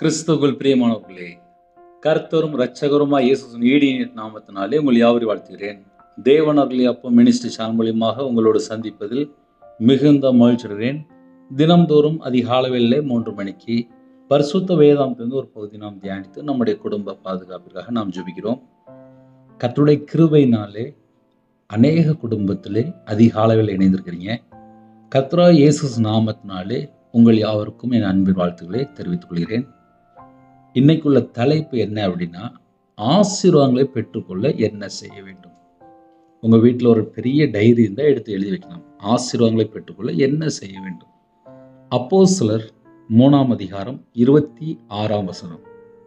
கிறிஸ்துவுக்குள் பிரியமானவர்களே கர்த்தரும் இரட்சகருமாய் இயேசுவின் ஈடியின் நாமத்தினாலே உங்கள் யாவரை வாழ்த்துகிறேன் தேவனர்களே அப்போ மினிஸ்ட்ரி சேனல் மூலியமாக உங்களோடு சந்திப்பதில் மிகுந்த மகிழ்ச்சிடுகிறேன் தினம்தோறும் அதிகாலவேளை மூன்று மணிக்கு பரிசுத்த வேதாந்திலிருந்து ஒரு பகுதி நாம் தியானித்து நம்முடைய குடும்ப பாதுகாப்பிற்காக நாம் ஜெபிக்கிறோம் கர்த்தருடைய கிருபையினாலே அநேக குடும்பத்திலே அதிகாலவில் இணைந்திருக்கிறீங்க கத்ரா இயேசு நாமத்தினாலே உங்கள் யாவருக்கும் என் அன்பின் வாழ்த்துக்களை தெரிவித்துக் கொள்கிறேன் இன்னைக்குள்ள தலைப்பு என்ன அப்படின்னா ஆசீர்வாதங்களை பெற்றுக்கொள்ள என்ன செய்ய வேண்டும் உங்க வீட்டில் ஒரு பெரிய டைரி இருந்தால் எடுத்து எழுதி வைக்கலாம் ஆசீர்வாதங்களை பெற்றுக்கொள்ள என்ன செய்ய வேண்டும் அப்போ சிலர் மூணாம் அதிகாரம் இருபத்தி ஆறாம் வசனம்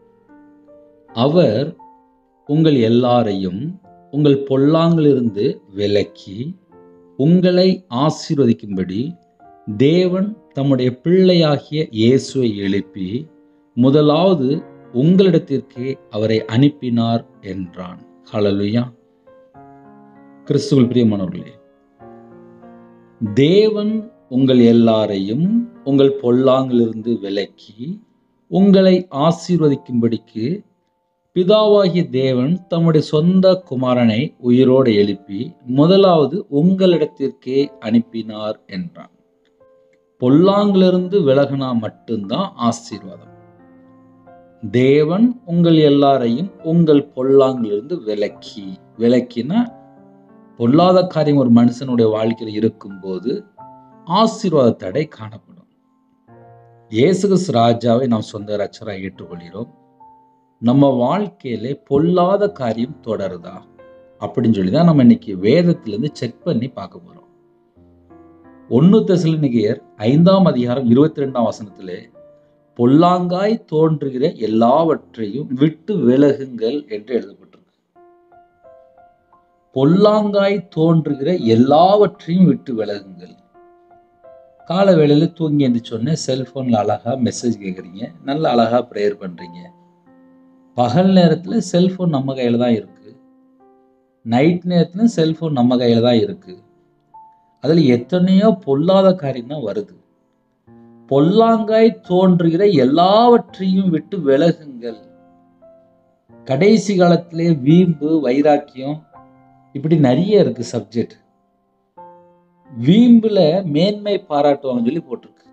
அவர் உங்கள் எல்லாரையும் உங்கள் பொல்லாங்கிலிருந்து விலக்கி உங்களை ஆசீர்வதிக்கும்படி தேவன் தம்முடைய பிள்ளையாகிய இயேசுவை எழுப்பி முதலாவது உங்களிடத்திற்கே அவரை அனுப்பினார் என்றான் ஹalleluya கிறிஸ்துவில் பிரியமானவர்களே தேவன் உங்கள் எல்லாரையும் உங்கள் பொல்லாங்கிலிருந்து விலக்கி உங்களை ஆசீர்வதிக்கும்படிக்கு பிதாவாகிய தேவன் தம்முடைய சொந்த குமாரனை உயிரோடு எழுப்பி முதலாவது உங்களிடத்திற்கே அனுப்பினார் என்றான் பொல்லாங்கிலிருந்து விலகினா மட்டும்தான் ஆசீர்வாதம் தேவன் உங்கள் எல்லாரையும் உங்கள் பொல்லாங்கிலிருந்து விலக்கி விலக்கினா பொல்லாத காரியம் ஒரு மனுஷனுடைய வாழ்க்கையில் இருக்கும்போது ஆசீர்வாத தடை காணப்படும் இயேசுகிறிஸ்து ராஜாவை நாம் சொந்த ரச்சராக ஏற்றுக்கொள்கிறோம் நம்ம வாழ்க்கையில பொல்லாத காரியம் தொடருதா அப்படின்னு சொல்லி தான் நம்ம இன்னைக்கு வேதத்திலிருந்து செக் பண்ணி பார்க்க போறோம் ஒன்னு தெசலனிகையர் ஐந்தாம் அதிகாரம் இருபத்தி ரெண்டாம் வசனத்திலே பொல்லாங்காய் தோன்றுகிற எல்லாவற்றையும் விட்டு விலகுங்கள் என்று எழுதப்பட்டிருக்கு பொல்லாங்காய் தோன்றுகிற எல்லாவற்றையும் விட்டு விலகுங்கள் கால வேளையில தூங்கி எந்திரிச்சோடனே செல்போன்ல அழகா மெசேஜ் கேட்குறீங்க நல்ல அழகா ப்ரேயர் பண்றீங்க பகல் நேரத்துல செல்போன் நம்ம கையில தான் இருக்கு நைட் நேரத்துல செல்போன் நம்ம கையில தான் இருக்கு அதுல எத்தனையோ பொல்லாத காரியம் தான் வருது பொல்லாங்காய் தோன்றுகிற எல்லாவற்றையும் விட்டு விலகுங்கள் கடைசி காலத்திலே வீம்பு வைராக்கியம் இப்படி நிறைய இருக்கு சப்ஜெக்ட் வீம்புல மேன்மை பாராட்டுவாங்கன்னு சொல்லி போட்டிருக்கு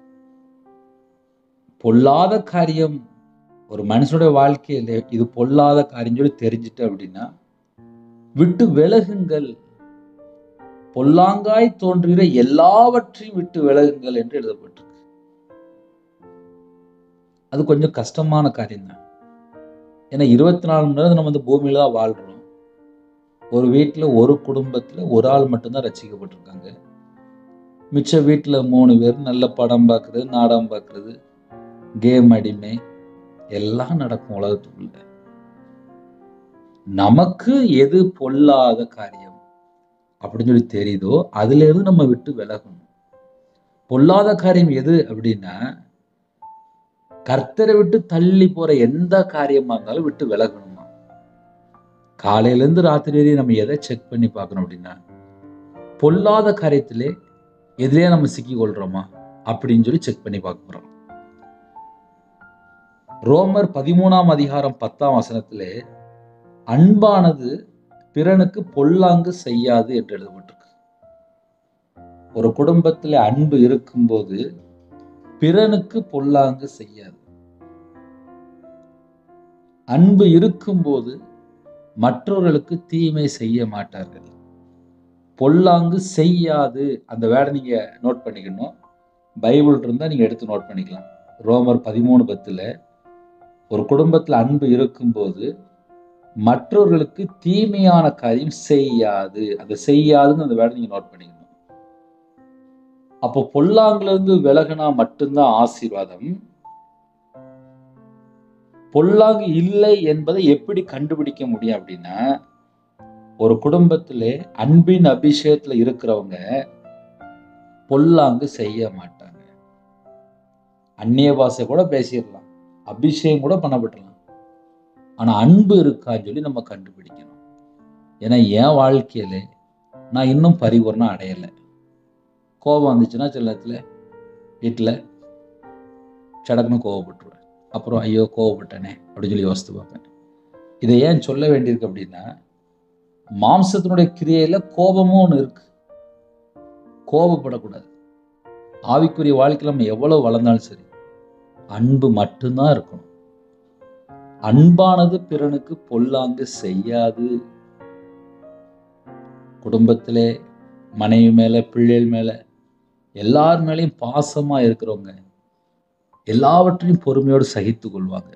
பொல்லாத காரியம் ஒரு மனுஷனுடைய வாழ்க்கையில இது பொல்லாத காரியம் சொல்லி தெரிஞ்சுட்டு அப்படின்னா விட்டு விலகுங்கள் பொல்லாங்காய் தோன்றுகிற எல்லாவற்றையும் விட்டு விலகுங்கள் என்று எழுதப்பட்டிருக்கு அது கொஞ்சம் கஷ்டமான காரியம் தான் ஏன்னா இருபத்தி நாலு மணி நேரம் நம்ம இந்த பூமியில தான் வாழ்றோம் ஒரு வீட்டில் ஒரு குடும்பத்தில் ஒரு ஆள் மட்டும்தான் ரசிக்கப்பட்டிருக்காங்க மிச்ச வீட்டில் மூணு பேர் நல்ல படம் பார்க்குறது நாடகம் பார்க்குறது கேம் அடிமை எல்லாம் நடக்கும் உலகத்துக்குள்ள நமக்கு எது பொல்லாத காரியம் அப்படின்னு சொல்லி தெரியுதோ அதுல இருந்து நம்ம விட்டு விலகணும் பொல்லாத காரியம் எது அப்படின்னா கர்த்தரை விட்டு தள்ளி போற எந்த காரியமா இருந்தாலும் விட்டு விலகணுமா காலையில இருந்து ராத்திரி வரையும் நம்ம எதை செக் பண்ணி பார்க்கணும் அப்படின்னா பொல்லாத காரியத்திலே எதிலே நம்ம சிக்கி கொள்றோமா அப்படின்னு சொல்லி செக் பண்ணி பார்க்க போறோம் ரோமர் பதிமூணாம் அதிகாரம் பத்தாம் வசனத்திலே அன்பானது பிறனுக்கு பொல்லாங்கு செய்யாது என்று எழுதப்பட்டிருக்கு ஒரு குடும்பத்தில் அன்பு இருக்கும்போது பிறனுக்கு பொல்லாங்கு செய்யாது அன்பு இருக்கும்போது மற்றவர்களுக்கு தீமை செய்ய மாட்டார்கள் பொல்லாங்கு செய்யாது அந்த வேர்டை நீங்க நோட் பண்ணிக்கணும் பைபிள் இருந்தா நீங்க எடுத்து நோட் பண்ணிக்கலாம் ரோமர் பதிமூணு பத்துல ஒரு குடும்பத்துல அன்பு இருக்கும்போது மற்றவர்களுக்கு தீமையான காரியம் செய்யாது அந்த செய்யாதுன்னு அந்த வேர்டை நீங்க நோட் பண்ணிக்கணும் அப்போ பொல்லாங்குல இருந்து விலகினா மட்டும்தான் ஆசீர்வாதம் பொல்லாங்கு இல்லை என்பதை எப்படி கண்டுபிடிக்க முடியும் அப்படின்னா ஒரு குடும்பத்திலே அன்பின் அபிஷேகத்துல இருக்கிறவங்க பொல்லாங்கு செய்ய மாட்டாங்க அந்நிய பாஷை கூட பேசிடலாம் அபிஷேகம் கூட பண்ணப்படலாம் ஆனா அன்பு இருக்கான்னு சொல்லி நம்ம கண்டுபிடிக்கணும் ஏன்னா என் வாழ்க்கையில நான் இன்னும் பரிபூர்ணம் அடையலை கோபம் வந்துச்சுன்னா சில நேரத்தில் வீட்டில் சடக்குன்னு கோவப்பட்டுருவேன் அப்புறம் ஐயோ கோவப்பட்டனே அப்படின்னு சொல்லி யோசித்து பார்ப்பேன் இதை ஏன் சொல்ல வேண்டியிருக்கு அப்படின்னா மாம்சத்தினுடைய கிரியையில கோபமும் ஒன்று இருக்கு கோபப்படக்கூடாது ஆவிக்குரிய வாழ்க்கையில் நம்ம எவ்வளவு வளர்ந்தாலும் சரி அன்பு மட்டும்தான் இருக்கணும் அன்பானது பிறனுக்கு பொல்லாங்கு செய்யாது குடும்பத்திலே மனைவி மேல பிள்ளைகள் மேல எல்லார் மேலேயும் பாசமா இருக்கிறவங்க எல்லாவற்றையும் பொறுமையோடு சகித்து கொள்வாங்க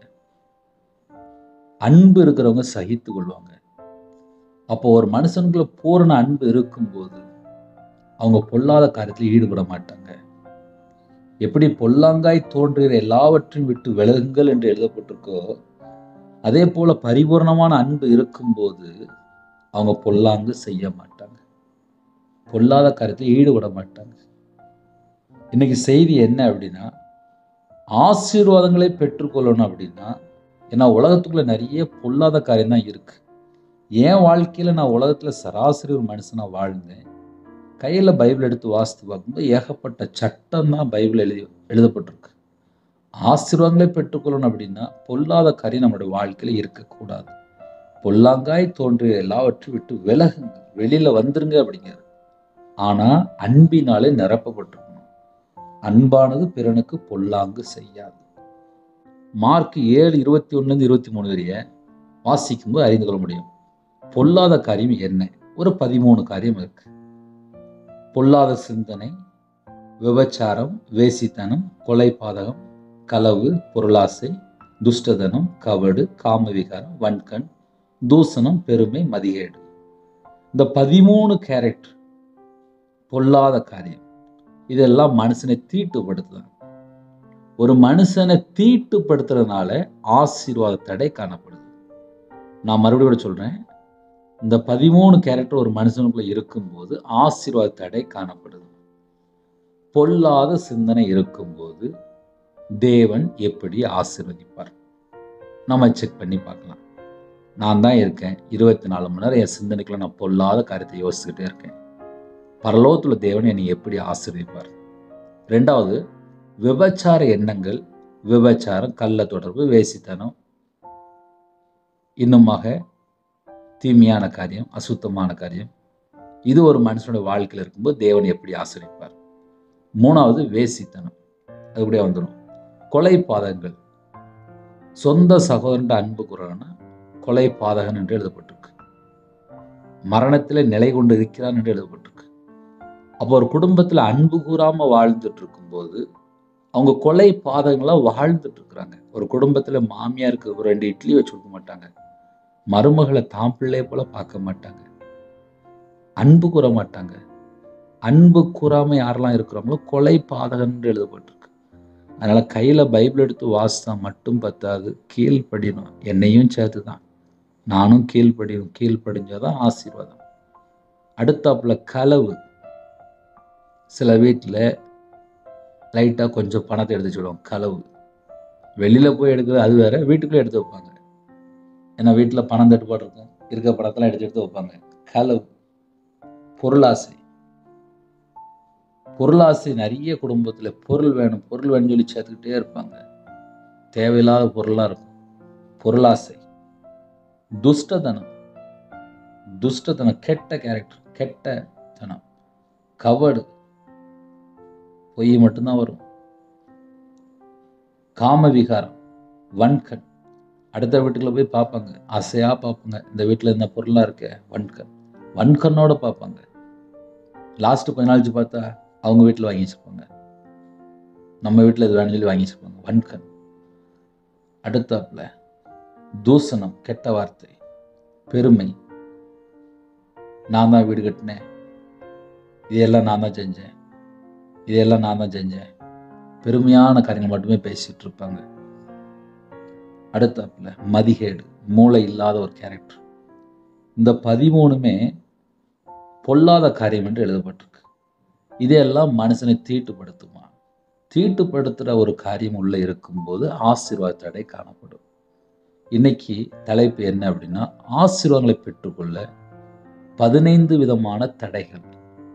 அன்பு இருக்கிறவங்க சகித்து கொள்வாங்க அப்போ ஒரு மனுஷனுக்குள்ள பூரண அன்பு இருக்கும்போது அவங்க பொல்லாத காரியத்தில் ஈடுபட மாட்டாங்க எப்படி பொல்லாங்காய் தோன்றுகிற எல்லாவற்றையும் விட்டு விலகுங்கள் என்று எழுதப்பட்டிருக்கோ அதே போல பரிபூர்ணமான அன்பு இருக்கும்போது அவங்க பொல்லாங்கு செய்ய மாட்டாங்க பொல்லாத காரியத்தில் ஈடுபட மாட்டாங்க இன்னைக்கு செய்தி என்ன அப்படின்னா ஆசீர்வாதங்களை பெற்றுக்கொள்ளணும் அப்படின்னா ஏன்னா உலகத்துக்குள்ள நிறைய பொல்லாத காரியம் தான் இருக்கு என் வாழ்க்கையில நான் உலகத்துல சராசரி ஒரு மனுஷனா வாழ்ந்தேன் கையில பைபிள் எடுத்து வாசித்து பார்க்கும்போது ஏகப்பட்ட சட்டம் தான் பைபிள் எழுதி எழுதப்பட்டிருக்கு ஆசீர்வாதங்களை பெற்றுக்கொள்ளணும் அப்படின்னா பொல்லாத காரியம் நம்மளுடைய வாழ்க்கையில இருக்கக்கூடாது பொல்லாங்காய் தோன்றிய எல்லாவற்றையும் விட்டு விலகுங்க வெளியில வந்துருங்க அப்படிங்கிறது ஆனா அன்பினாலே நிரப்பப்பட்டிருக்கணும் அன்பானது பிறனுக்கு பொல்லாங்கு செய்யாது மார்க் ஏழு இருபத்தி ஒன்றுலேருந்து இருபத்தி மூணு வரைய வாசிக்கும்போது அறிந்து கொள்ள முடியும் பொல்லாத காரியம் என்ன ஒரு பதிமூணு காரியம் இருக்கு பொல்லாத சிந்தனை விபச்சாரம் வேசித்தனம் கொலை பாதகம் களவு பொருளாசை துஷ்டதனம் கவடு காமவிகாரம் வன்கண் தூசணம் பெருமை மதிகேடு இந்த பதிமூணு கேரக்டர் பொல்லாத காரியம் இதெல்லாம் மனுஷனை தீட்டுப்படுத்துதான் ஒரு மனுஷனை தீட்டுப்படுத்துறதுனால ஆசீர்வாத தடை காணப்படுது நான் மறுபடியும் கூட சொல்றேன் இந்த பதிமூணு கேரக்டர் ஒரு மனுஷனுக்குள்ள இருக்கும்போது ஆசீர்வாத தடை காணப்படுது பொல்லாத சிந்தனை இருக்கும்போது தேவன் எப்படி ஆசீர்வதிப்பார் நம்ம செக் பண்ணி பார்க்கலாம் நான் தான் இருக்கேன் இருபத்தி நாலு மணி நேரம் என் சிந்தனைக்குள்ள நான் பொல்லாத காரியத்தை யோசிச்சுக்கிட்டே இருக்கேன் பரலோகத்துல தேவன் என்னை எப்படி ஆசீர்வதிப்பார் ரெண்டாவது விபச்சார எண்ணங்கள் விபச்சாரம் கள்ள தொடர்பு வேசித்தனம் இன்னுமாக தீமையான காரியம் அசுத்தமான காரியம் இது ஒரு மனுஷனுடைய வாழ்க்கையில் இருக்கும்போது தேவன் எப்படி ஆசிரிப்பார் மூணாவது வேசித்தனம் அது கூட வந்துடும் கொலை பாதகங்கள் சொந்த சகோதரன் அன்பு குரல்னா கொலை பாதகன் என்று எழுதப்பட்டிருக்கு மரணத்திலே நிலை கொண்டு இருக்கிறான் என்று எழுதப்பட்டிருக்கு அப்போ ஒரு குடும்பத்தில் அன்பு கூறாம வாழ்ந்துட்டு இருக்கும்போது அவங்க கொலை பாதகங்களா வாழ்ந்துட்டு இருக்கிறாங்க ஒரு குடும்பத்துல மாமியாருக்கு ஒரு ரெண்டு இட்லி வச்சு கொடுக்க மாட்டாங்க மருமகளை தாம் பிள்ளை போல பார்க்க மாட்டாங்க அன்பு கூற மாட்டாங்க அன்பு கூறாம யாரெல்லாம் இருக்கிறாங்களோ கொலை பாதகன் என்று எழுதப்பட்டிருக்கு அதனால கையில பைபிள் எடுத்து வாசித்தா மட்டும் பத்தாது கீழ்ப்படியணும் என்னையும் சேர்த்து தான் நானும் கீழ்ப்படியும் கீழ்ப்படிஞ்சாதான் ஆசீர்வாதம் அடுத்தாப்புல களவு சில வீட்டில் லைட்டாக கொஞ்சம் பணத்தை எடுத்து வச்சுடுவாங்க களவு வெளியில் போய் எடுக்கிறது அது வேற வீட்டுக்குள்ளே எடுத்து வைப்பாங்க ஏன்னா வீட்டில் பணம் தட்டுப்பாடு இருக்கும் இருக்க பணத்தெல்லாம் எடுத்து எடுத்து வைப்பாங்க களவு பொருளாசை பொருளாசை நிறைய குடும்பத்தில் பொருள் வேணும் பொருள் வேணும்னு சொல்லி சேர்த்துக்கிட்டே இருப்பாங்க தேவையில்லாத பொருளாக இருக்கும் பொருளாசை துஷ்டதனம் துஷ்டதனம் கெட்ட கேரக்டர் கெட்ட தனம் கவடு பொய் மட்டும்தான் வரும் காம விகாரம் வன்கண் அடுத்த வீட்டுக்குள்ள போய் பார்ப்பாங்க ஆசையா பார்ப்பாங்க இந்த வீட்டில் இந்த பொருளாக இருக்க வன்கண் வன்கண்ணோட பார்ப்பாங்க லாஸ்ட் கொஞ்ச நாள் கழிச்சு பார்த்தா அவங்க வீட்டில் வாங்கி வச்சுருப்பாங்க நம்ம வீட்டில் இது வேணும்னு சொல்லி வாங்கி வச்சுருப்பாங்க வன்கண் அடுத்தாப்புல தூசணம் கெட்ட வார்த்தை பெருமை நான் தான் வீடு கட்டினேன் இதெல்லாம் நான் தான் செஞ்சேன் இதெல்லாம் நான் தான் செஞ்சேன் பெருமையான காரியங்கள் மட்டுமே பேசிட்டு இருப்பாங்க அடுத்தாப்புல மதிகேடு மூளை இல்லாத ஒரு கேரக்டர் இந்த பதிமூணுமே பொல்லாத காரியம் என்று எழுதப்பட்டிருக்கு இதெல்லாம் மனுஷனை தீட்டுப்படுத்துமா தீட்டுப்படுத்துகிற ஒரு காரியம் உள்ள இருக்கும்போது ஆசீர்வாத தடை காணப்படும் இன்னைக்கு தலைப்பு என்ன அப்படின்னா ஆசீர்வாதங்களை பெற்றுக்கொள்ள பதினைந்து விதமான தடைகள்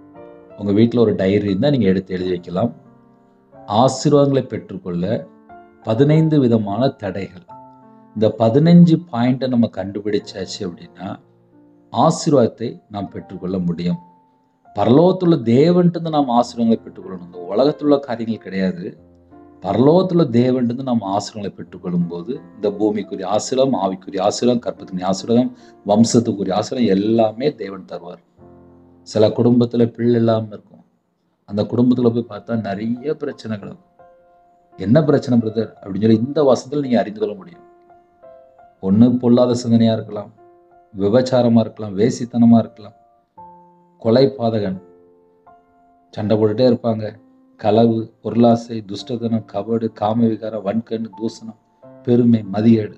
உங்கள் வீட்டில் ஒரு டைரி இருந்தால் நீங்கள் எடுத்து எழுதி வைக்கலாம் ஆசீர்வாதங்களை பெற்றுக்கொள்ள பதினைந்து விதமான தடைகள் இந்த பதினஞ்சு பாயிண்ட்டை நம்ம கண்டுபிடிச்சாச்சு அப்படின்னா ஆசீர்வாதத்தை நாம் பெற்றுக்கொள்ள முடியும் பரலோகத்துள்ள தேவன்ட்டு நாம் ஆசீர்வாதங்களை பெற்றுக்கொள்ளணும் இந்த உலகத்துள்ள காரியங்கள் கிடையாது பரலோகத்துல தேவன்ட்டு நம்ம ஆசீர்வாதங்களை பெற்றுக்கொள்ளும் போது இந்த பூமிக்குரிய ஆசீர்வாதம் ஆவிக்குரிய ஆசீர்வாதம் கற்பத்தின் ஆசீர்வாதம் வம்சத்துக்குரிய ஆசீர்வாதம் எல்லாமே தேவன் தருவார் சில குடும்பத்துல பிள்ளை இல்லாமல் இருக்கும் அந்த குடும்பத்துல போய் பார்த்தா நிறைய பிரச்சனைகள் இருக்கும் என்ன பிரச்சனை பிரதர் அப்படின்னு சொல்லி இந்த வசத்தில் நீங்க அறிந்து கொள்ள முடியும் ஒண்ணு பொல்லாத சிந்தனையா இருக்கலாம் விபச்சாரமா இருக்கலாம் வேசித்தனமா இருக்கலாம் கொலை பாதகன் சண்டை போட்டுட்டே இருப்பாங்க களவு பொருளாசை துஷ்டத்தனம் கபடு காம விகாரம் வன்கண் தூசணம் பெருமை மதியேடு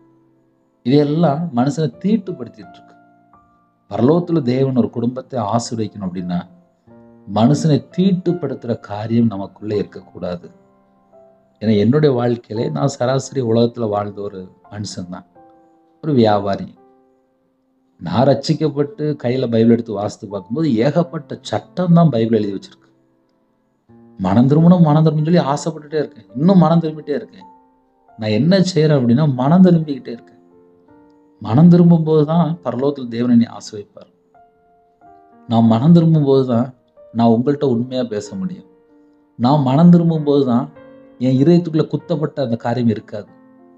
இதெல்லாம் மனுஷனை தீட்டுப்படுத்திட்டு இருக்கு பரலோகத்துல தேவன் ஒரு குடும்பத்தை ஆசீர்வதிக்கணும் அப்படின்னா மனுஷனை தீட்டுப்படுத்துற காரியம் நமக்குள்ளே இருக்கக்கூடாது ஏன்னா என்னுடைய வாழ்க்கையிலே நான் சராசரி உலகத்துல வாழ்ந்த ஒரு மனுஷன்தான் ஒரு வியாபாரி நான் ரட்சிக்கப்பட்டு கையில பைபிள் எடுத்து வாசித்து பார்க்கும்போது ஏகப்பட்ட சட்டம் தான் பைபிள் எழுதி வச்சிருக்கு மனம் திரும்பணும் மனம் திரும்பணும்னு சொல்லி ஆசைப்பட்டுட்டே இருக்கேன் இன்னும் மனம் திரும்பிட்டே இருக்கேன் நான் என்ன செய்கிறேன் அப்படின்னா மனம் திரும்பிக்கிட்டே இருக்கேன் மனம் திரும்பும்போது தான் பரலோகத்தில் தேவனை நீ ஆசிர்வைப்பார் நான் மனம் திரும்பும்போது தான் நான் உங்கள்கிட்ட உண்மையாக பேச முடியும் நான் மனம் திரும்பும்போது தான் என் இதயத்துக்குள்ள குத்தப்பட்ட அந்த காரியம் இருக்காது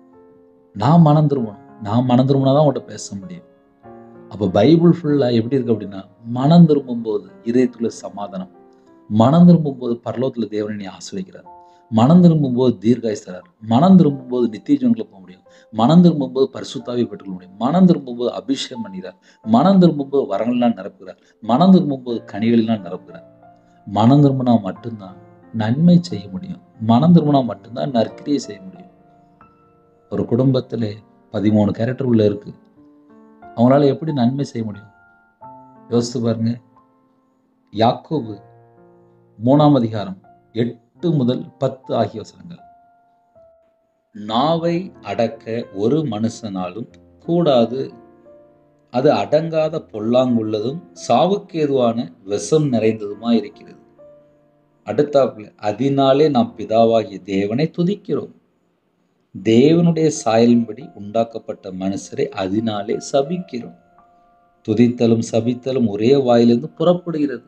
நான் மனம் திரும்பணும் நான் மனம் திரும்பினா தான் உங்கள்கிட்ட பேச முடியும் அப்போ பைபிள் ஃபுல்லாக எப்படி இருக்கு அப்படின்னா மனம் திரும்பும்போது இதயத்துக்குள்ள சமாதானம் மனம் திரும்பும்போது பரலோகத்தில் தேவனை நீ ஆசிரியக்கிறார் மனம் திரும்பும்போது தீர்காயுஸ் தரார் மனம் திரும்பும்போது நித்திய ஜீவனுக்குள்ள போக முடியும் மனம் திரும்பும்போது பரிசுத்தாவை பெற்றுக்கொள்ள முடியும் மனம் திரும்பும்போது அபிஷேகம் பண்ணுகிறார் மனம் திரும்பும்போது வரங்கள்லாம் நிரப்புகிறார் மனம் திரும்பும்போது கனிகளெல்லாம் நிரப்புகிறார் மனம் திரும்பினா மட்டும்தான் நன்மை செய்ய முடியும் மனம் திரும்பினா மட்டும்தான் நற்கிரியை செய்ய முடியும் ஒரு குடும்பத்தில் பதிமூணு கேரக்டர் உள்ள இருக்கு அவங்களால எப்படி நன்மை செய்ய முடியும் யோசித்து பாருங்க யாக்கோபு மூணாம் அதிகாரம் எட்டு முதல் பத்து ஆகிய வசனங்கள் நாவை அடக்க ஒரு மனுஷனாலும் கூடாது அது அடங்காத பொல்லாங்குள்ளதும் சாவுக்கு ஏதுவான விஷம் நிறைந்ததுமா இருக்கிறது அடுத்தாப்புல அதனாலே நாம் பிதாவாகிய தேவனை துதிக்கிறோம் தேவனுடைய சாயலின்படி உண்டாக்கப்பட்ட மனுஷரை அதனாலே சபிக்கிறோம் துதித்தலும் சபித்தலும் ஒரே வாயிலிருந்து புறப்படுகிறது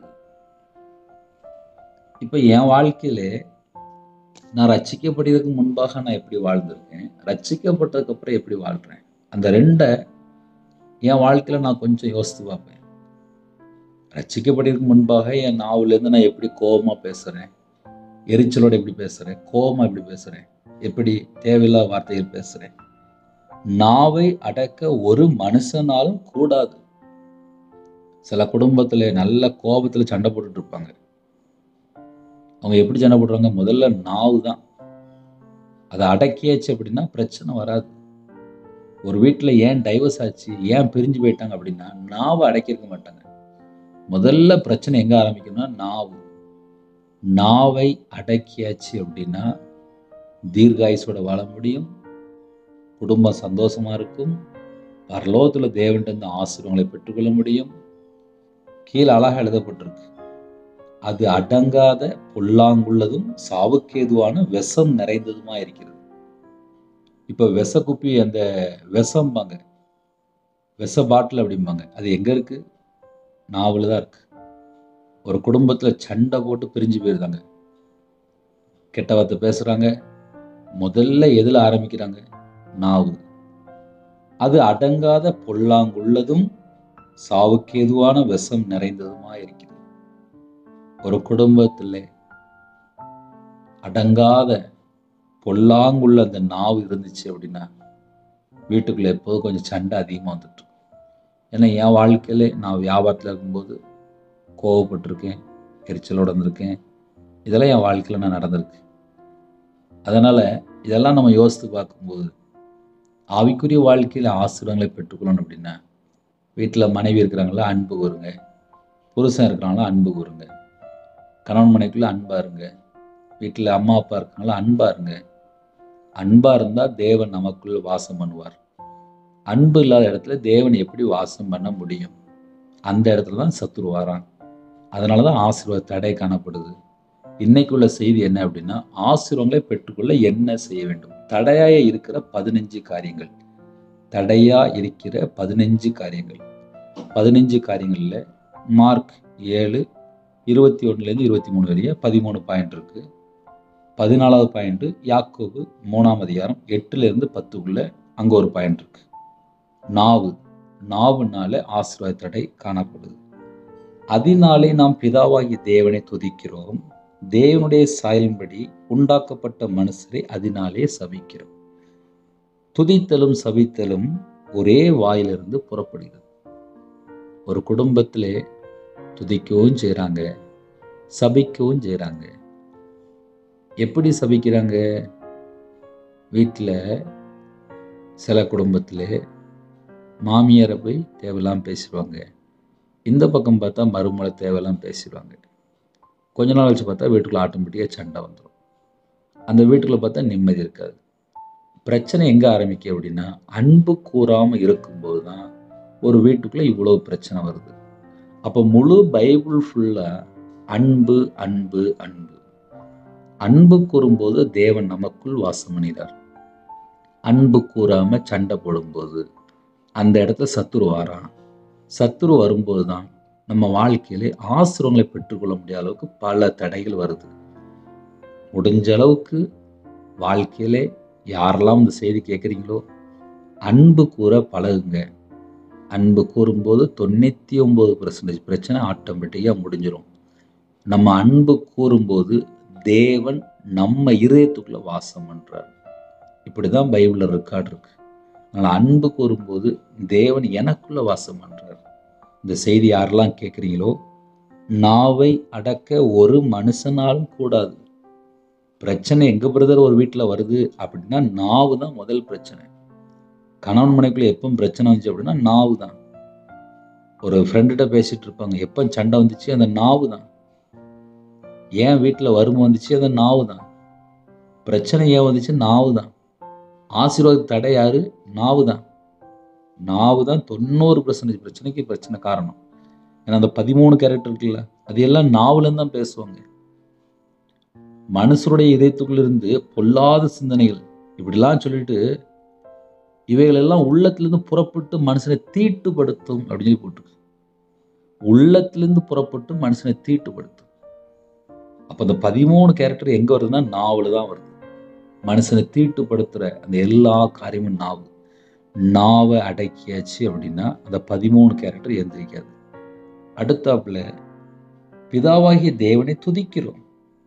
இப்போ என் வாழ்க்கையிலே நான் ரட்சிக்கப்படுறதுக்கு முன்பாக நான் எப்படி வாழ்ந்திருக்கேன் ரட்சிக்கப்பட்டதுக்கு அப்புறம் எப்படி வாழ்கிறேன் அந்த ரெண்டை என் வாழ்க்கையில் நான் கொஞ்சம் யோசித்து பார்ப்பேன் ரட்சிக்கப்படுறதுக்கு முன்பாக என் நாவிலேருந்து நான் எப்படி கோபமாக பேசுகிறேன் எரிச்சலோடு எப்படி பேசுகிறேன் கோபமாக எப்படி பேசுகிறேன் எப்படி தேவையில்லாத வார்த்தைகள் பேசுகிறேன் நாவை அடக்க ஒரு மனுஷனாலும் கூடாது சில குடும்பத்தில் நல்ல கோபத்தில் சண்டை போட்டுட்டு இருப்பாங்க அவங்க எப்படி சண்டை போடுறாங்க முதல்ல நாவு தான் அதை அடக்கியாச்சு அப்படின்னா பிரச்சனை வராது ஒரு வீட்டில் ஏன் டைவர்ஸ் ஆச்சு ஏன் பிரிஞ்சு போயிட்டாங்க அப்படின்னா நாவை அடக்கியிருக்க மாட்டாங்க முதல்ல பிரச்சனை எங்கே ஆரம்பிக்கும்னா நாவு நாவை அடக்கியாச்சு அப்படின்னா தீர்காயுசோட வாழ முடியும் குடும்பம் சந்தோஷமா இருக்கும் பரலோகத்தில் தேவன்ட்டு இந்த ஆசீர்வங்களை பெற்றுக்கொள்ள முடியும் கீழே அழகாக எழுதப்பட்டிருக்கு அது அடங்காத பொல்லாங்குள்ளதும் சாவுக்கேதுவான விஷம் நிறைந்ததுமா இருக்கிறது இப்போ விஷ குப்பி அந்த விஷம்பாங்க விஷ பாட்டில் அப்படிம்பாங்க அது எங்கே இருக்கு நாவல் தான் இருக்கு ஒரு குடும்பத்தில் சண்டை போட்டு பிரிஞ்சு போயிருந்தாங்க கெட்ட வார்த்தை பேசுகிறாங்க முதல்ல எதில் ஆரம்பிக்கிறாங்க நாவு அது அடங்காத பொல்லாங்குள்ளதும் சாவுக்கேதுவான விஷம் நிறைந்ததுமா இருக்கிறது ஒரு குடும்பத்தில் அடங்காத பொல்லாங்குள்ள அந்த நாவு இருந்துச்சு அப்படின்னா வீட்டுக்குள்ளே எப்போதும் கொஞ்சம் சண்டை அதிகமாக வந்துட்டு ஏன்னா என் வாழ்க்கையில நான் வியாபாரத்தில் இருக்கும்போது கோவப்பட்டிருக்கேன் எரிச்சலோடு வந்திருக்கேன் இதெல்லாம் என் வாழ்க்கையில் நான் நடந்திருக்கு அதனால் இதெல்லாம் நம்ம யோசித்து பார்க்கும்போது ஆவிக்குரிய வாழ்க்கையில் ஆசிரியங்களை பெற்றுக்கொள்ளணும் அப்படின்னா வீட்டில் மனைவி இருக்கிறாங்களா அன்பு கூறுங்க புருஷன் இருக்கிறாங்களா அன்பு கூறுங்க கணவன் மனைவிக்குள்ள அன்பாக இருங்க வீட்டில் அம்மா அப்பா இருக்காங்களா அன்பாக இருங்க அன்பாக இருந்தால் தேவன் நமக்குள்ள வாசம் பண்ணுவார் அன்பு இல்லாத இடத்துல தேவன் எப்படி வாசம் பண்ண முடியும் அந்த இடத்துல தான் சத்துரு வாரான் அதனால தான் ஆசீர்வாத தடை காணப்படுது இன்னைக்குள்ள செய்தி என்ன அப்படின்னா ஆசீர்வாதங்களை பெற்றுக்கொள்ள என்ன செய்ய வேண்டும் தடையாய இருக்கிற பதினஞ்சு காரியங்கள் தடையா இருக்கிற பதினஞ்சு காரியங்கள் பதினஞ்சு காரியங்களில் மார்க் ஏழு இருபத்தி ஒன்றுலேருந்து இருபத்தி மூணு வரைய பதிமூணு பாயிண்ட் இருக்கு பதினாலாவது பாயிண்ட் யாக்கோபு மூணாம் அதிகாரம் எட்டுலேருந்து பத்துக்குள்ள அங்கே ஒரு பாயிண்ட் இருக்கு நாவு நாவுனால ஆசீர்வாத தடை காணப்படுது அதனாலே நாம் பிதாவாகிய தேவனை துதிக்கிறோம் தேவனுடைய சாயலின்படி உண்டாக்கப்பட்ட மனுஷரை அதனாலே சபிக்கிறோம் துதித்தலும் சபித்தலும் ஒரே வாயிலிருந்து புறப்படுகிறது ஒரு குடும்பத்திலே துதிக்கவும் செய்கிறாங்க சபிக்கவும் செய்கிறாங்க எப்படி சபிக்கிறாங்க வீட்டில் சில குடும்பத்தில் மாமியாரை போய் தேவையில்லாம் பேசிடுவாங்க இந்த பக்கம் பார்த்தா மறுமலை தேவையெல்லாம் பேசிடுவாங்க கொஞ்ச நாள் கழிச்சு பார்த்தா வீட்டுக்குள்ள ஆட்டோமேட்டிக்காக சண்டை வந்துடும் அந்த வீட்டுக்குள்ள பார்த்தா நிம்மதி இருக்காது பிரச்சனை எங்கே ஆரம்பிக்க அப்படின்னா அன்பு கூறாமல் இருக்கும்போது தான் ஒரு வீட்டுக்குள்ளே இவ்வளோ பிரச்சனை வருது அப்போ முழு பைபிள் ஃபுல்லாக அன்பு அன்பு அன்பு அன்பு கூறும்போது தேவன் நமக்குள் வாசம் பண்ணினார் அன்பு கூறாம சண்டை போடும்போது அந்த இடத்துல சத்துரு வாரான் சத்துரு வரும்போது தான் நம்ம வாழ்க்கையிலே ஆசிரங்களை பெற்றுக்கொள்ள முடியாத அளவுக்கு பல தடைகள் வருது முடிஞ்ச அளவுக்கு வாழ்க்கையிலே யாரெல்லாம் இந்த செய்தி கேட்குறீங்களோ அன்பு கூற பழகுங்க அன்பு கூறும்போது தொண்ணூற்றி ஒம்பது பர்சன்டேஜ் பிரச்சனை ஆட்டோமேட்டிக்காக முடிஞ்சிடும் நம்ம அன்பு கூறும்போது தேவன் நம்ம இதயத்துக்குள்ள வாசம் பண்றார் இப்படி தான் பைபிளில் ரெக்கார்ட் இருக்கு அதனால் அன்பு கூறும்போது தேவன் எனக்குள்ள வாசம் பண்றார் இந்த செய்தி யாரெல்லாம் கேட்குறீங்களோ நாவை அடக்க ஒரு மனுஷனாலும் கூடாது பிரச்சனை எங்க பிரதர் ஒரு வீட்டில் வருது அப்படின்னா நாவு தான் முதல் பிரச்சனை கணவன் மனைக்குள்ள எப்போ பிரச்சனை வந்துச்சு அப்படின்னா நாவு தான் ஒரு ஃப்ரெண்டுகிட்ட பேசிட்டு இருப்பாங்க எப்போ சண்டை வந்துச்சு அந்த நாவு தான் ஏன் வீட்டில் வறுமை வந்துச்சு அந்த நாவு தான் பிரச்சனை ஏன் வந்துச்சு நாவு தான் ஆசீர்வாத தடை யாரு நாவு தான் நாவு தான் தொண்ணூறு பர்சன்டேஜ் பிரச்சனைக்கு பிரச்சனை காரணம் ஏன்னா அந்த பதிமூணு கேரக்டர் இருக்குல்ல அது எல்லாம் நாவுலன்னு தான் பேசுவாங்க மனுஷருடைய இதயத்துக்குள்ளிருந்து பொல்லாத சிந்தனைகள் இப்படிலாம் சொல்லிட்டு இவைகள் எல்லாம் உள்ளத்திலிருந்து புறப்பட்டு மனுஷனை தீட்டுப்படுத்தும் அப்படின்னு சொல்லி போட்டிருக்கு உள்ளத்திலிருந்து புறப்பட்டு மனுஷனை தீட்டுப்படுத்தும் அப்போ அந்த பதிமூணு கேரக்டர் எங்கே வருதுன்னா நாவல் தான் வருது மனுஷனை தீட்டுப்படுத்துகிற அந்த எல்லா காரியமும் நாவு நாவை அடக்கியாச்சு அப்படின்னா அந்த பதிமூணு கேரக்டர் எந்திரிக்காது அடுத்தாப்புல பிதாவாகிய தேவனை துதிக்கிறோம்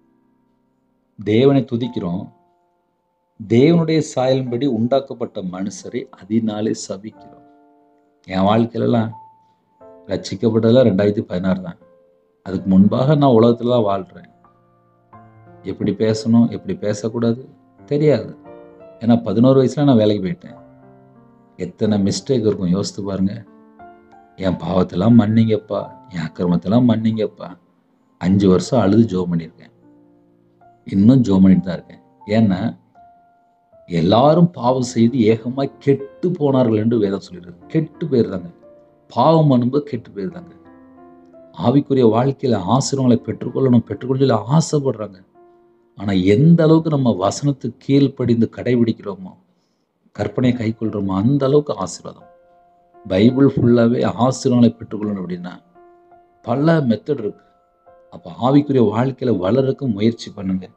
தேவனை துதிக்கிறோம் தேவனுடைய சாயலின்படி உண்டாக்கப்பட்ட மனுஷரை அதனாலே சபிக்கிறோம் என் வாழ்க்கையிலலாம் ரட்சிக்கப்பட்டதெல்லாம் ரெண்டாயிரத்தி பதினாறு தான் அதுக்கு முன்பாக நான் உலகத்துல தான் வாழ்கிறேன் எப்படி பேசணும் எப்படி பேசக்கூடாது தெரியாது ஏன்னா பதினோரு வயசுல நான் வேலைக்கு போயிட்டேன் எத்தனை மிஸ்டேக் இருக்கும் யோசித்து பாருங்க என் பாவத்தெல்லாம் மன்னிங்கப்பா என் அக்கிரமத்தெல்லாம் மன்னிங்கப்பா அஞ்சு வருஷம் அழுது ஜோ பண்ணியிருக்கேன் இன்னும் ஜோ பண்ணிட்டு தான் இருக்கேன் ஏன்னா எல்லாரும் பாவம் செய்து ஏகமாக கெட்டு போனார்கள் என்று வேதம் சொல்லிடுது கெட்டு போயிருந்தாங்க பாவம் பண்ணும்போது கெட்டு போயிருந்தாங்க ஆவிக்குரிய வாழ்க்கையில் ஆசிரியங்களை பெற்றுக்கொள்ளணும் பெற்றுக்கொள்ள சொல்லி ஆசைப்படுறாங்க ஆனால் எந்த அளவுக்கு நம்ம வசனத்துக்கு கீழ்ப்படிந்து கடைபிடிக்கிறோமோ கற்பனையை கைக்கொள்கிறோமோ அந்த அளவுக்கு ஆசீர்வாதம் பைபிள் ஃபுல்லாகவே ஆசீர்வாதங்களை பெற்றுக்கொள்ளணும் அப்படின்னா பல மெத்தட் இருக்கு அப்போ ஆவிக்குரிய வாழ்க்கையில் வளரக்கு முயற்சி பண்ணுங்க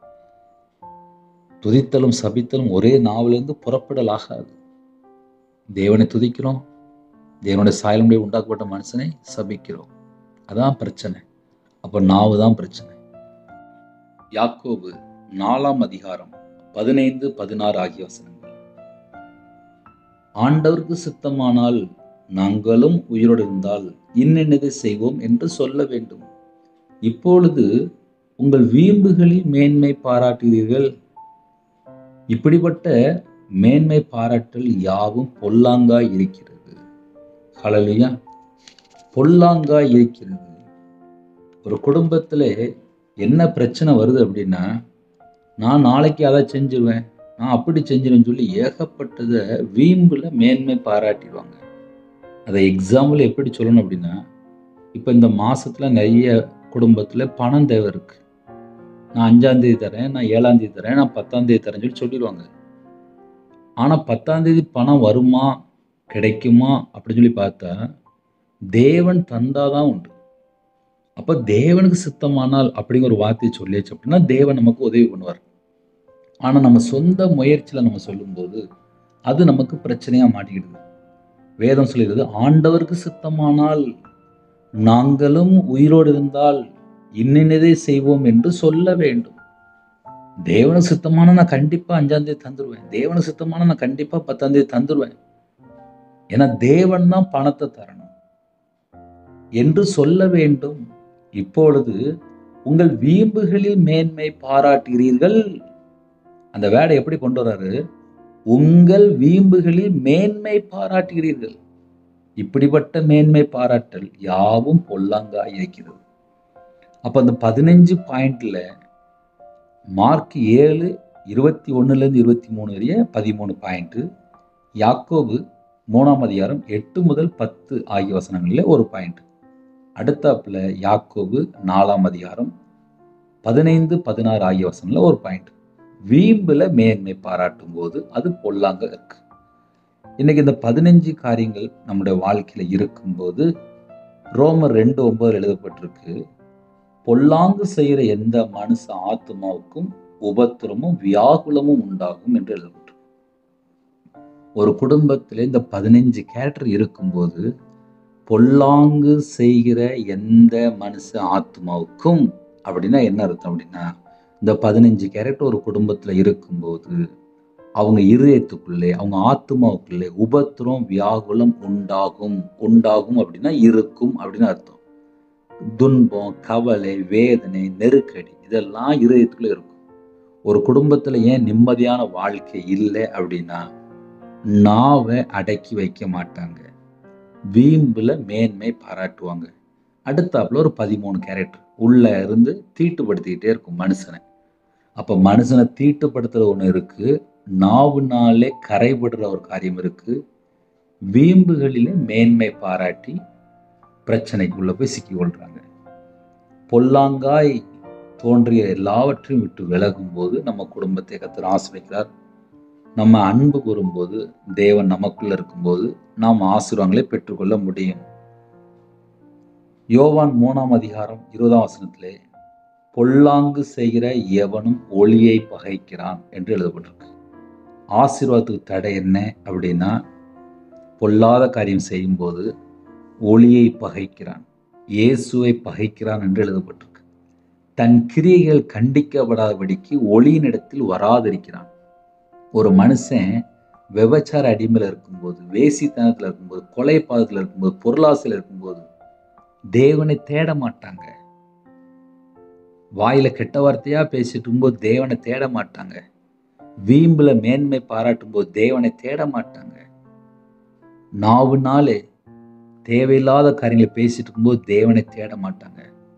துதித்தலும் சபித்தலும் ஒரே நாவிலிருந்து புறப்படலாகாது தேவனை துதிக்கிறோம் தேவனுடைய சாயலுடைய உண்டாக்கப்பட்ட மனுஷனை சபிக்கிறோம் அதான் பிரச்சனை அப்போ நாவு தான் பிரச்சனை யாக்கோபு நாலாம் அதிகாரம் பதினைந்து பதினாறு ஆகிய வசனங்கள் ஆண்டவருக்கு சித்தமானால் நாங்களும் உயிரோடு இருந்தால் இன்னென்னதை செய்வோம் என்று சொல்ல வேண்டும் இப்பொழுது உங்கள் வீம்புகளில் மேன்மை பாராட்டுகிறீர்கள் இப்படிப்பட்ட மேன்மை பாராட்டல் யாவும் பொல்லாங்காய் இருக்கிறது ஹalleluya பொல்லாங்காய் இருக்கிறது ஒரு குடும்பத்தில் என்ன பிரச்சனை வருது அப்படின்னா நான் நாளைக்கு அதை செஞ்சிருவேன் நான் அப்படி செஞ்சிருவேன்னு சொல்லி ஏகப்பட்டதை வீம்பில் மேன்மை பாராட்டிடுவாங்க அதை எக்ஸாம்பிள் எப்படி சொல்லணும் அப்படின்னா இப்போ இந்த மாசத்துல நிறைய குடும்பத்தில் பணம் தேவை இருக்கு நான் அஞ்சாம் தேதி தரேன் நான் ஏழாம் தேதி தரேன் நான் பத்தாம் தேதி தரேன்னு சொல்லி சொல்லிடுவாங்க ஆனால் பத்தாம் தேதி பணம் வருமா கிடைக்குமா அப்படின்னு சொல்லி பார்த்தா தேவன் தந்தாதான் உண்டு அப்போ தேவனுக்கு சித்தமானால் அப்படிங்கிற ஒரு வார்த்தையை சொல்லியாச்சு அப்படின்னா தேவன் நமக்கு உதவி பண்ணுவார் ஆனால் நம்ம சொந்த முயற்சியில் நம்ம சொல்லும்போது அது நமக்கு பிரச்சனையாக மாட்டிக்கிடுது வேதம் சொல்லுகிறது ஆண்டவருக்கு சித்தமானால் நாங்களும் உயிரோடு இருந்தால் இன்னினதை செய்வோம் என்று சொல்ல வேண்டும் தேவனுக்கு சித்தமான நான் கண்டிப்பாக அஞ்சாம் தேதி தந்துடுவேன் தேவனுக்கு சித்தமான நான் கண்டிப்பாக பத்தாம் தேதி தந்துடுவேன் ஏன்னா தேவன் தான் பணத்தை தரணும் என்று சொல்ல வேண்டும் இப்பொழுது உங்கள் வீம்புகளில் மேன்மை பாராட்டுகிறீர்கள் அந்த வேடை எப்படி கொண்டு வர்றாரு உங்கள் வீம்புகளில் மேன்மை பாராட்டுகிறீர்கள் இப்படிப்பட்ட மேன்மை பாராட்டல் யாவும் பொல்லாங்காய் இருக்கிறது அப்போ அந்த பதினஞ்சு பாயிண்ட்ல மார்க் ஏழு இருபத்தி ஒன்றுலேருந்து இருபத்தி மூணு வரைய பதிமூணு பாயிண்ட்டு யாக்கோபு மூணாம் அதிகாரம் எட்டு முதல் பத்து ஆகிய வசனங்களில் ஒரு பாயிண்ட் அடுத்தாப்புல யாக்கோபு நாலாம் அதிகாரம் பதினைந்து பதினாறு ஆகிய வசனங்களில் ஒரு பாயிண்ட் வீம்பில் மேன்மை பாராட்டும் போது அது பொல்லாங்க இருக்கு இன்னைக்கு இந்த பதினஞ்சு காரியங்கள் நம்முடைய வாழ்க்கையில இருக்கும்போது ரோமர் ரெண்டு ஒன்பது எழுதப்பட்டிருக்கு பொல்லாங்கு செய்கிற எந்த மனுஷ ஆத்மாவுக்கும் உபத்திரமும் வியாகுலமும் உண்டாகும் என்று எழுதப்பட்டிருக்கு ஒரு குடும்பத்தில் இந்த பதினஞ்சு கேரக்டர் இருக்கும்போது பொல்லாங்கு செய்கிற எந்த மனுஷ ஆத்மாவுக்கும் அப்படின்னா என்ன அர்த்தம் அப்படின்னா இந்த பதினஞ்சு கேரக்டர் ஒரு குடும்பத்தில் இருக்கும்போது அவங்க இருதயத்துக்குள்ளே அவங்க ஆத்மாவுக்குள்ளே உபத்திரம் வியாகுலம் உண்டாகும் உண்டாகும் அப்படின்னா இருக்கும் அப்படின்னு அர்த்தம் துன்பம் கவலை வேதனை நெருக்கடி இதெல்லாம் இருதயத்துக்குள்ளே இருக்கும் ஒரு குடும்பத்தில் ஏன் நிம்மதியான வாழ்க்கை இல்லை அப்படின்னா நாவை அடக்கி வைக்க மாட்டாங்க வீம்புல மேன்மை பாராட்டுவாங்க அடுத்தாப்புல ஒரு பதிமூணு கேரக்டர் உள்ள இருந்து தீட்டுப்படுத்திக்கிட்டே இருக்கும் மனுஷனை அப்ப மனுஷனை தீட்டுப்படுத்துற ஒன்று இருக்கு நாவுனாலே கரைபடுற ஒரு காரியம் இருக்கு வீம்புகளிலே மேன்மை பாராட்டி பிரச்சனைக்குள்ள போய் சிக்கி கொள்றாங்க பொல்லாங்காய் தோன்றிய எல்லாவற்றையும் விட்டு விலகும் போது நம்ம குடும்பத்தை கத்தர் ஆசிரிக்கிறார் நம்ம அன்பு கூறும்போது தேவன் நமக்குள்ள இருக்கும்போது நாம் ஆசீர்வாதங்களை பெற்றுக்கொள்ள முடியும் யோவான் மூணாம் அதிகாரம் இருபதாம் வசனத்திலே பொல்லாங்கு செய்கிற எவனும் ஒளியை பகைக்கிறான் என்று எழுதப்பட்டிருக்கு ஆசீர்வாதத்துக்கு தடை என்ன அப்படின்னா பொல்லாத காரியம் செய்யும்போது ஒளியை பகைக்கிறான் இயேசுவை பகைக்கிறான் என்று எழுதப்பட்டிருக்கு தன் கிரியைகள் கண்டிக்கப்படாதபடிக்கு ஒளியினிடத்தில் வராதிருக்கிறான் ஒரு மனுஷன் விபச்சார அடிமையில் இருக்கும்போது வேசித்தனத்தில் இருக்கும்போது கொலை பாதத்தில் இருக்கும்போது பொருளாசையில் இருக்கும்போது தேவனை தேட மாட்டாங்க வாயில கெட்ட வார்த்தையா பேசிட்டு இருக்கும்போது தேவனை தேட மாட்டாங்க வீம்புல மேன்மை பாராட்டும் போது தேவனை தேட மாட்டாங்க நாவுனாலே தேவையில்லாத காரியங்களை பேசிட்டு இருக்கும்போது தேவனை தேட மாட்டாங்க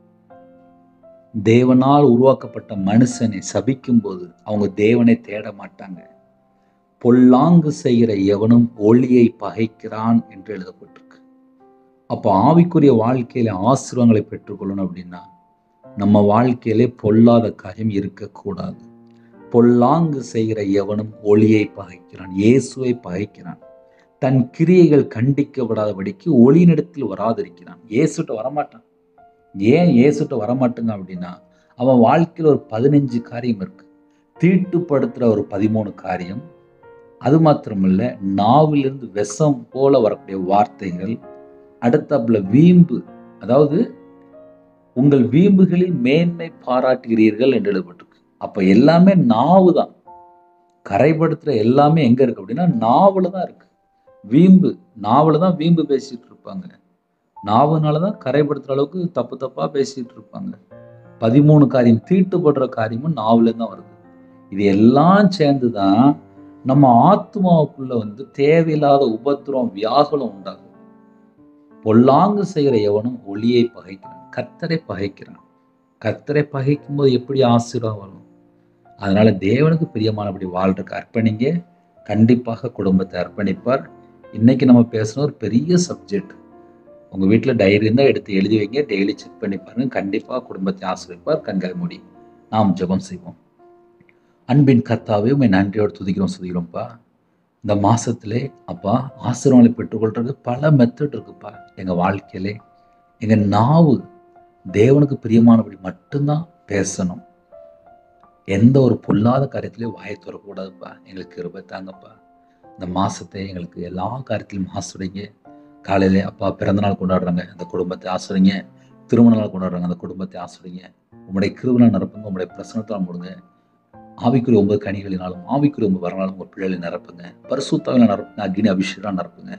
தேவனால் உருவாக்கப்பட்ட மனுஷனை சபிக்கும் போது அவங்க தேவனை தேட மாட்டாங்க பொல்லாங்கு செய்கிற எவனும் ஒளியை பகைக்கிறான் என்று எழுதப்பட்டிருக்கு அப்போ ஆவிக்குரிய வாழ்க்கையில ஆசீர்வாதங்களை பெற்றுக்கொள்ளணும் அப்படின்னா நம்ம வாழ்க்கையிலே பொல்லாத காரியம் இருக்கக்கூடாது பொல்லாங்கு செய்கிற எவனும் ஒளியை பகைக்கிறான் இயேசுவை பகைக்கிறான் தன் கிரியைகள் கண்டிக்கப்படாதபடிக்கு ஒளியினிடத்தில் வராதிருக்கிறான் இயேசுட்ட வரமாட்டான் ஏன் இயேசுட்ட வரமாட்டுங்க அப்படின்னா அவன் வாழ்க்கையில் ஒரு பதினஞ்சு காரியம் இருக்கு தீட்டுப்படுத்துகிற ஒரு பதிமூணு காரியம் அது மாத்திரமல்ல நாவிலிருந்து விஷம் போல வரக்கூடிய வார்த்தைகள் அடுத்தாப்புல வீம்பு அதாவது உங்கள் வீம்புகளில் மேன்மை பாராட்டுகிறீர்கள் என்று எழுதப்பட்டிருக்கு அப்ப எல்லாமே நாவு தான் கரைப்படுத்துற எல்லாமே எங்க இருக்கு அப்படின்னா நாவுல தான் இருக்கு வீம்பு நாவல தான் வீம்பு பேசிட்டு இருப்பாங்க நாவுனால தான் கரைப்படுத்துற அளவுக்கு தப்பு தப்பா பேசிட்டு இருப்பாங்க பதிமூணு காரியம் தீட்டுப்படுற காரியமும் நாவுல தான் வருது இது எல்லாம் சேர்ந்து தான் நம்ம ஆத்மாவுக்குள்ள வந்து தேவையில்லாத உபத்திரம் வியாகுலம் உண்டாகும் பொல்லாங்கு செய்கிற எவனும் ஒளியை பகைக்கிறான் கர்த்தரை பகைக்கிறான் கர்த்தரை பகைக்கும் போது எப்படி ஆசீர்வாதம் வரும் அதனால தேவனுக்கு பிரியமானபடி வாழ்றதுக்கு அர்ப்பணிங்க கண்டிப்பாக குடும்பத்தை அர்ப்பணிப்பார் இன்னைக்கு நம்ம பேசுன ஒரு பெரிய சப்ஜெக்ட் உங்க வீட்டில் டைரி இருந்தால் எடுத்து எழுதி வைங்க டெய்லி செக் பண்ணி பாருங்க கண்டிப்பாக குடும்பத்தை ஆசிரியப்பார் கண்கள் மூடி நாம் ஜெபம் செய்வோம் அன்பின் கர்த்தாவே உண்மை நன்றியோடு துதிக்கிறோம் சுதிக்கிறோம்ப்பா இந்த மாசத்திலே அப்பா ஆசீர்வாதங்களை பெற்றுக்கொள்றது பல மெத்தட் இருக்குப்பா எங்கள் வாழ்க்கையிலே எங்கள் நாவு தேவனுக்கு பிரியமானபடி மட்டும்தான் பேசணும் எந்த ஒரு பொல்லாத காரியத்திலையும் வாயை திறக்கக்கூடாதுப்பா எங்களுக்கு கிருபை தாங்கப்பா இந்த மாசத்தை எங்களுக்கு எல்லா காரியத்திலும் ஆசுறீங்க காலையில அப்பா பிறந்த நாள் கொண்டாடுறாங்க அந்த குடும்பத்தை ஆசுறீங்க திருமண நாள் கொண்டாடுறாங்க அந்த குடும்பத்தை ஆசுறீங்க உங்களுடைய கிருவினால் நிரப்புங்க உங்களுடைய பிரசனத்தால் முடுங்க ஆவிக்குரிய ஒன்பது கனிகளினாலும் ஆவிக்குரிய ஒன்பது வரனாலும் உங்கள் பிள்ளைகளை நிரப்புங்க பரிசுத்தாவில் நிரப்புங்க அக்னி அபிஷேகம் நிரப்புங்க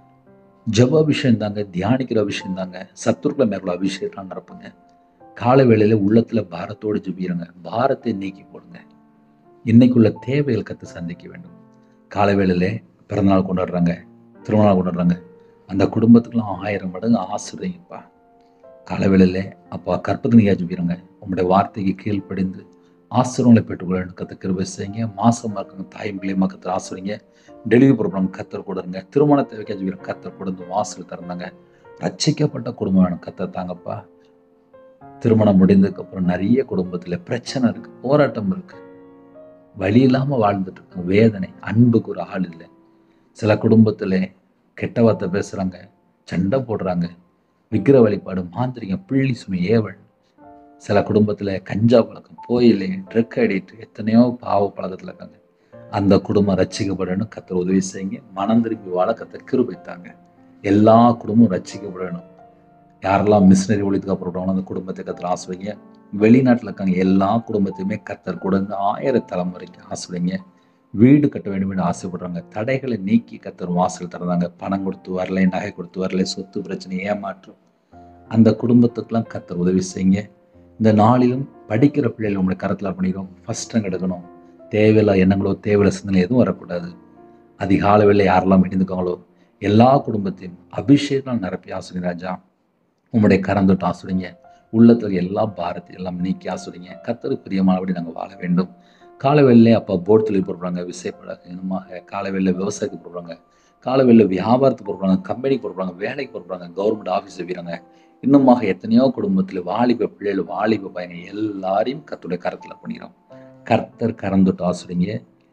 ஜப அபிஷேகம் தாங்க தியானிக்கிற அபிஷேகம் தாங்க சத்துருக்களை மேற்கொள்ள அபிஷேகம் நிரப்புங்க காலை வேளையில உள்ளத்துல பாரத்தோடு ஜெபிக்கிறங்க பாரத்தை நீக்கி போடுங்க இன்னைக்குள்ள தேவைகள் கத்து சந்திக்க வேண்டும் காலை வேளையில பிறந்தநாள் கொண்டாடுறாங்க திருமணம் கொண்டாடுறாங்க அந்த குடும்பத்துக்குலாம் ஆயிரம் மடங்கு ஆசிரியப்பா காலை வேளையில அப்பா கற்பத்தினியா ஜெபிக்கிறங்க உங்களுடைய வார்த்தைக்கு கீழ்ப்படிந்து ஆசிரியங்களை பெற்றுக்கொள்ள கத்த கிருபை செய்யுங்க மாசமா இருக்காங்க தாயும் பிள்ளையுமா கத்தர் ஆசிரியங்க டெலிவரி போடுறாங்க கத்தர் கொடுங்க திருமண தேவைக்கா ஜெபிக்கிற கத்தர் கொடுந்து வாசல் திறந்தாங்க ரட்சிக்கப்பட்ட குடும்பம் வேணும் கத்தர் தாங்கப்பா திருமணம் முடிந்ததுக்கு அப்புறம் நிறைய குடும்பத்துல பிரச்சனை இருக்கு போராட்டம் இருக்கு வழி இல்லாம வாழ்ந்துட்டு இருக்காங்க வேதனை அன்புக்கு ஒரு ஆள் இல்லை சில குடும்பத்துல கெட்ட வார்த்தை பேசுறாங்க சண்டை போடுறாங்க விக்கிர வழிபாடு மாந்திரிகம் பிள்ளி சுமை ஏவல் சில குடும்பத்துல கஞ்சா பழக்கம் போயிலே ட்ரக் அடிக்ட் எத்தனையோ பாவ பழக்கத்துல இருக்காங்க அந்த குடும்பம் ரட்சிக்கப்படணும் கத்தர் உதவி செய்யுங்க மனம் திரும்பி வாழ கத்தர் கிருபைத்தாங்க எல்லா குடும்பமும் ரட்சிக்கப்படணும் யாரெல்லாம் மிஷினரி ஒழித்துக்கு அப்புறம் அந்த குடும்பத்தை கத்தர் ஆசுவீங்க வெளிநாட்டில் இருக்காங்க எல்லா குடும்பத்தையுமே கத்தர் கொடுங்க ஆயிரம் தலைமுறைக்கு ஆசுவீங்க வீடு கட்ட வேண்டும் என்று ஆசைப்படுறாங்க தடைகளை நீக்கி கத்தர் வாசல் திறந்தாங்க பணம் கொடுத்து வரலை நகை கொடுத்து வரலை சொத்து பிரச்சனை ஏமாற்றம் அந்த குடும்பத்துக்கெல்லாம் கத்தர் உதவி செய்யுங்க இந்த நாளிலும் படிக்கிற பிள்ளைகள் உங்களை கரத்தில் பண்ணிக்கிறோம் ஃபர்ஸ்ட் ரேங்க் எடுக்கணும் தேவையில்லா எண்ணங்களோ தேவையில்ல சிந்தனை எதுவும் வரக்கூடாது அதிகால வேலை யாரெல்லாம் இணைந்துக்காங்களோ எல்லா குடும்பத்தையும் அபிஷேகம் நிரப்பி ஆசுங்க ராஜா உங்களுடைய கரந்தொட்டு ஆசுறீங்க உள்ளத்துல எல்லா பாரத்தையும் எல்லாம் நீக்கி ஆசுறீங்க கத்தருக்கு பிரியமானபடி நாங்கள் வாழ வேண்டும் காலவெளிலே அப்பா போட் தொழில் போடுறாங்க விசைப்படாக இனமாக காலவெளியில் விவசாயத்துக்கு போடுறாங்க காலவெளியில் வியாபாரத்துக்கு போடுறாங்க கம்பெனிக்கு போடுறாங்க வேலைக்கு போடுறாங்க கவர்மெண்ட் ஆஃபீஸ் வைக்கிறாங்க இன்னுமாக எத்தனையோ குடும்பத்தில் வாலிப பிள்ளைகள் வாலிப பையன் எல்லாரையும் கத்துடைய கரத்தில் பண்ணிக்கிறோம் கர்த்தர் கரந்தொட்டு ஆசுறீங்க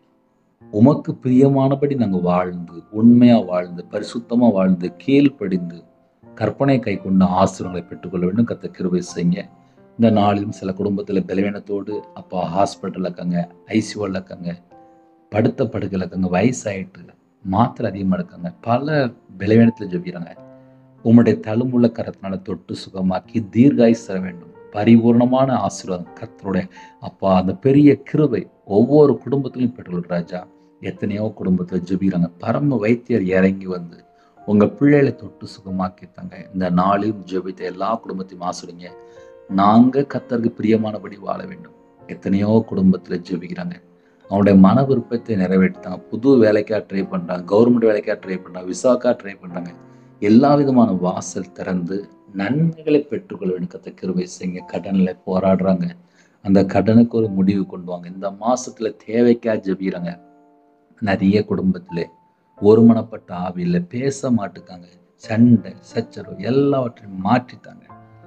உமக்கு பிரியமானபடி நாங்கள் வாழ்ந்து உண்மையாக வாழ்ந்து பரிசுத்தமாக வாழ்ந்து கீழ்ப்படிந்து கற்பனை கை கொண்ட ஆசிரியங்களை பெற்றுக்கொள்ள வேண்டும் கத்த கிருபை செய்யுங்க இந்த நாளிலும் சில குடும்பத்தில் பலவீனத்தோடு அப்பா ஹாஸ்பிட்டலில் இருக்காங்க ஐசியூவில் இருக்காங்க படுத்த படுக்கையில் இருக்காங்க வயசாயிட்டு மாத்திரை அதிகமாக இருக்காங்க பல பலவீனத்தில் ஜெபிக்கிறாங்க உம்முடைய தழுமுள்ள கரத்தினால தொட்டு சுகமாக்கி தீர்காயுஸ் தர வேண்டும் பரிபூர்ணமான ஆசீர்வாதம் கர்த்தருடைய அப்பா அந்த பெரிய கிருபை ஒவ்வொரு குடும்பத்திலும் பெற்றுள்ள ராஜா எத்தனையோ குடும்பத்தில் ஜெபிக்கிறாங்க பரம வைத்தியர் இறங்கி வந்து உங்க பிள்ளைகளை தொட்டு சுகமாக்கித்தாங்க இந்த நாளில் ஜெபித்த எல்லா குடும்பத்தையும் ஆசிரிங்க நாங்க கத்தருக்கு பிரியமானபடி வாழ வேண்டும் எத்தனையோ குடும்பத்துல ஜெபிக்கிறாங்க அவனுடைய மன விருப்பத்தை நிறைவேற்றிட்டாங்க புது வேலைக்கா ட்ரை பண்றாங்க கவர்மெண்ட் வேலைக்கா ட்ரை பண்றாங்க விசாக்கா ட்ரை பண்றாங்க எல்லா விதமான வாசல் திறந்து நன்மைகளை பெற்றுக்கொள்ள வேண்டும் கத்த கிருபை செய்யுங்க கடன்ல போராடுறாங்க அந்த கடனுக்கு ஒரு முடிவு கொண்டு வாங்க இந்த மாசத்துல தேவைக்கா ஜெபிக்கிறாங்க நிறைய குடும்பத்திலே ஒருமனப்பட்ட ஆவியில் பேச மாட்டுக்காங்க சண்டை சச்சரவு எல்லாவற்றையும் மாற்றித்தாங்க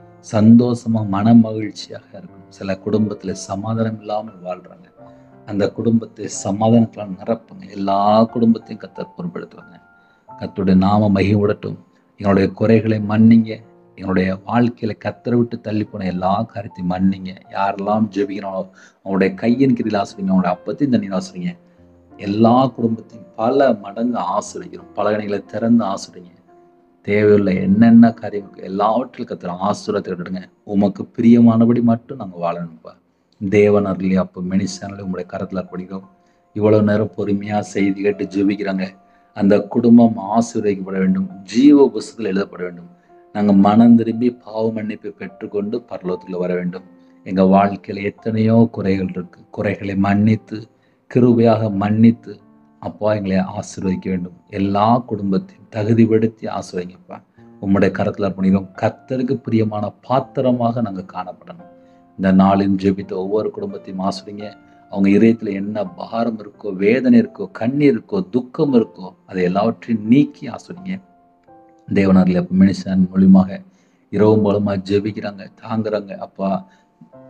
சந்தோஷமா மன மகிழ்ச்சியாக இருக்கும் சில குடும்பத்துல சமாதானம் இல்லாமல் வாழ்றாங்க அந்த குடும்பத்தை சமாதானத்தால் நிரப்புங்க எல்லா குடும்பத்தையும் கத்தர் பொறுப்படுத்துவாங்க கத்துடைய நாம மகிழ்வுடட்டும் எங்களுடைய குறைகளை மன்னிங்க எங்களுடைய வாழ்க்கையில கத்தரை விட்டு தள்ளி போன எல்லா காரியத்தையும் மன்னிங்க யாரெல்லாம் ஜெபிக்கிறானோ அவங்களுடைய கையின் கீழில் ஆசிரிங்க அவங்களுடைய அப்பத்தையும் தண்ணீர் ஆசிரிங்க எல்லா குடும்பத்தையும் பல மடங்கு ஆசிரிக்கிறோம் பலகணிகளை திறந்து ஆசிரிங்க தேவையுள்ள என்னென்ன காரியங்களுக்கு எல்லாவற்றிலும் கத்துற ஆசுரத்தை விடுங்க உமக்கு பிரியமானபடி மட்டும் நாங்கள் வாழணும்ப்பா தேவன் அருளி அப்போ மினி சேனலை உங்களுடைய கரத்தில் அர்ப்பணிக்கிறோம் இவ்வளவு நேரம் பொறுமையாக செய்தி கேட்டு ஜெபிக்கிறாங்க அந்த குடும்பம் ஆசீர்வதிக்கப்பட வேண்டும் ஜீவ புஸ்தத்தில் எழுதப்பட வேண்டும் நாங்கள் மனம் திரும்பி பாவ மன்னிப்பை பெற்றுக்கொண்டு பரலோகத்தில் வர வேண்டும் எங்கள் வாழ்க்கையில் எத்தனையோ குறைகள் இருக்கு குறைகளை மன்னித்து கிருபையாக மன்னித்து அப்பா எங்களை ஆசீர்வதிக்க வேண்டும் எல்லா குடும்பத்தையும் தகுதிப்படுத்தி ஆசீர்வதிங்கப்பா உம்முடைய கரத்தில் அர்ப்பணிக்கிறோம் கர்த்தருக்கு பிரியமான பாத்திரமாக நாங்கள் காணப்படணும் இந்த நாளில் ஜெபித்த ஒவ்வொரு குடும்பத்தையும் ஆசிரிங்க அவங்க இதயத்தில் என்ன பாரம் இருக்கோ வேதனை இருக்கோ கண்ணீர் இருக்கோ துக்கம் இருக்கோ அதை எல்லாவற்றையும் நீக்கி ஆசிரிங்க தேவனாரில் அப்போ மனுஷன் மூலியமாக இரவு மூலமாக ஜெபிக்கிறாங்க தாங்குறாங்க அப்பா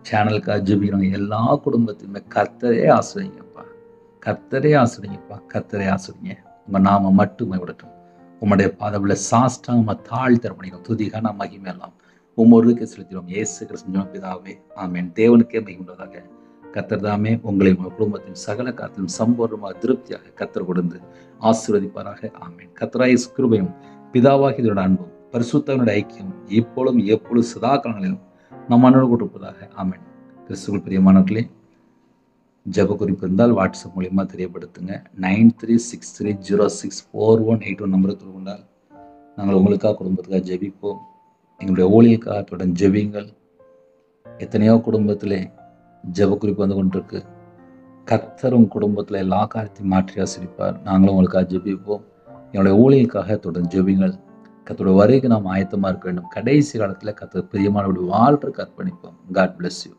சேனலுக்காக ஜெபிக்கிறவங்க எல்லா குடும்பத்தையுமே கர்த்தரே ஆசிரியங்கப்பா கர்த்தரே ஆசிரியங்கப்பா கர்த்தரே ஆசிரியங்க உங்கள் நாம மட்டுமே விடட்டும் உம்முடைய பாதவில் சாஷ்டாம தாழ் தரப்பணிக்கும் துதிகான மகிமை எல்லாம் உம்மொருவருக்கு செலுத்திடும் இயேசு கிருஷ்ணன் பிதாவே ஆமேன் தேவனுக்கே மகிமுள்ளதாக கத்தர் தாமே உங்களை உங்கள் குடும்பத்தின் சகல காத்திலும் சம்பூர்ணமாக திருப்தியாக கத்தர் கொடுத்து ஆசீர்வதிப்பாராக ஆமேன் கத்தராய கிருபையும் பிதாவாகி இதோட அன்பும் பரிசுத்தவனுடைய ஐக்கியம் இப்பொழுதும் எப்பொழுது சதா காலங்களிலும் நம் அண்ணோடு கொடுப்பதாக ஆமேன் கிறிஸ்துக்குள் பிரியமானவர்களே ஜப குறிப்பு இருந்தால் வாட்ஸ்அப் மூலியமா தெரியப்படுத்துங்க nine three six three zero six four one eight one நம்பரை கொண்டால் நாங்கள் உங்களுக்காக குடும்பத்துக்காக ஜெபிப்போம் எங்களுடைய ஊழியக்காக தொடர்ந்து ஜெபிங்கள் எத்தனையோ குடும்பத்திலே ஜெப குறிப்பு வந்து கொண்டிருக்கு கர்த்தர் உங்கள் குடும்பத்தில் எல்லா காரியத்தையும் மாற்றி ஆசிரிப்பார் நாங்களும் உங்களுக்காக ஜெபிப்போம் என்னுடைய ஊழியக்காக தொடர்ந்து ஜெபிங்கள் கத்தோட வரைக்கும் நாம் ஆயத்தமாக இருக்க வேண்டும் கடைசி காலத்தில் கத்தர் பிரியமானபடி வாழ்றதுக்கு அர்ப்பணிப்போம் God bless you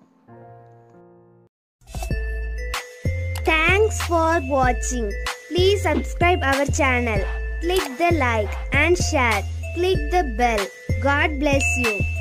Thanks for watching. Please subscribe our channel. Click the like and share. Click the bell. God bless you.